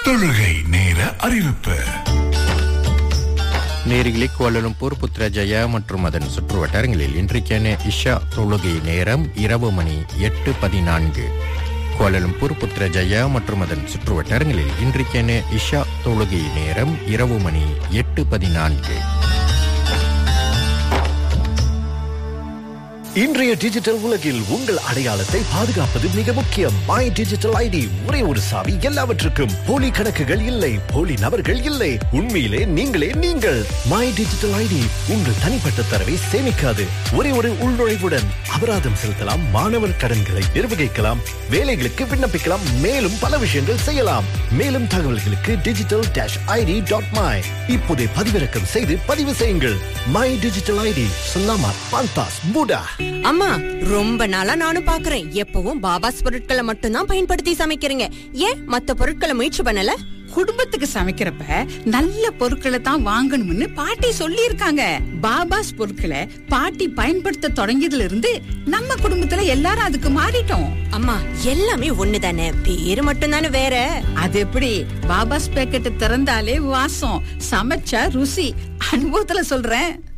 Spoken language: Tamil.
தொழுகை நேர அறிவிப்பு நேரிகளி கோலலும்பூர் புத்ரஜயா மற்றும் அதன் சுற்று வட்டாரங்களில் இன்றைக்கான இஷா தொழுகை நேரம் இரவு மணி எட்டு பதினான்கு கோலலும்பூர் புத்ரஜயா மற்றும் அதன் சுற்று வட்டாரங்களில் இன்றைக்கான இஷா தொழுகை நேரம் இரவு மணி எட்டு பதினான்கு இன்றைய டிஜிட்டல் உலகில் உங்கள் அடையாளத்தை பாதுகாப்பது மிக முக்கியம் மை டிஜிட்டல் ஐடி ஒரே ஒரு சாவி எல்லாவற்றுக்கும் போலி கணக்குகள் இல்லை போலி நபர்கள் இல்லை உண்மையிலே நீங்களே நீங்கள் மை டிஜிட்டல் ஐடி உங்கள் தனிப்பட்ட தரவை சேமிக்காது ஒரே ஒரு உள்நுழைவுடன் அபராதம் செலுத்தலாம் மாணவர் கடன்களை நிர்வகிக்கலாம் வேலைகளுக்கு விண்ணப்பிக்கலாம் மேலும் பல விஷயங்கள் செய்யலாம் மேலும் தகவல்களுக்கு digital dash ID dot my இப்போதே பதிவிறக்கம் செய்து பதிவு செய்யுங்கள் மை டிஜிட்டல் ஐடி சொல்லாமா பாந்தாஸ் பூடா அம்மா ரொம்ப நாளா நானும் பாக்குறேன் எப்பவும் பாபாஸ் பொருட்களை மட்டும்தான் பயன்படுத்தி சமைக்கிறீங்க ஏன் மத்த பொருட்களை முயற்சி பண்ணல குடும்பத்துக்கு சமைக்கிறப்ப நல்ல பொருட்களை தான் வாங்கணும்னு பாட்டி சொல்லியிருக்காங்க பாபாஸ் பொருட்களை பாட்டி பயன்படுத்த தொடங்கியதுல இருந்து நம்ம குடும்பத்துல எல்லாரும் அதுக்கு மாறிட்டோம் அம்மா எல்லாமே ஒண்ணுதானே பேரு மட்டும்தானே வேற அது எப்படி பாபாஸ் பேக்கெட் திறந்தாலே வாசம் சமைச்சா ருசி அனுபவத்துல சொல்றேன்